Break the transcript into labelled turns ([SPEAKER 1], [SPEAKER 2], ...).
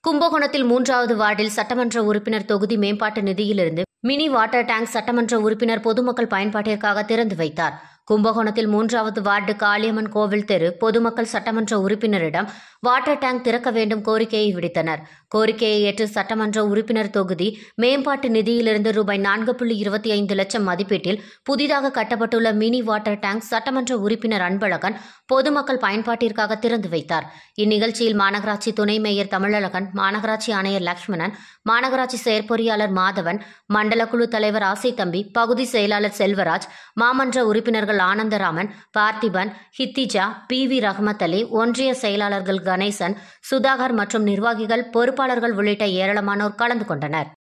[SPEAKER 1] கும்பகோணத்தில் மூன்றாவது வார்டில் சட்டமன்ற உறுப்பினர் தொகுதி மேம்பாட்டு நிதியிலிருந்து மினி வாட்டர் டேங்க் சட்டமன்ற உறுப்பினர் பொதுமக்கள் பயன்பாட்டிற்காக திறந்து வைத்தார் கும்பகோணத்தில் மூன்றாவது வார்டு காளியம்மன் கோவில் தெரு பொதுமக்கள் சட்டமன்ற உறுப்பினரிடம் வாட்டர் டேங்க் திறக்க வேண்டும் கோரிக்கையை விடுத்தனர் கோரிக்கையை ஏற்று சட்டமன்ற உறுப்பினர் தொகுதி மேம்பாட்டு நிதியிலிருந்து ரூபாய் நான்கு புள்ளி இருபத்தி ஐந்து லட்சம் மதிப்பீட்டில் புதிதாக கட்டப்பட்டுள்ள மினி வாட்டர் டேங்க் சட்டமன்ற உறுப்பினர் அன்பழகன் பொதுமக்கள் பயன்பாட்டிற்காக திறந்து வைத்தார் இந்நிகழ்ச்சியில் மாநகராட்சி துணை மேயர் தமிழழகன் மாநகராட்சி ஆணையர் லக்ஷ்மணன் மாநகராட்சி செயற்பொறியாளர் மாதவன் மண்டல குழு தலைவர் ஆசைத்தம்பி பகுதி செயலாளர் செல்வராஜ் மாமன்ற உறுப்பினர்கள் ஆனந்தராமன் பார்த்திபன் ஹித்திஜா பி வி ரஹமத் அலி ஒன்றிய செயலாளர்கள் கணேசன் சுதாகர் மற்றும் நிர்வாகிகள் பொறுப்பாளர்கள் உள்ளிட்ட ஏராளமானோர் கலந்து கொண்டனர்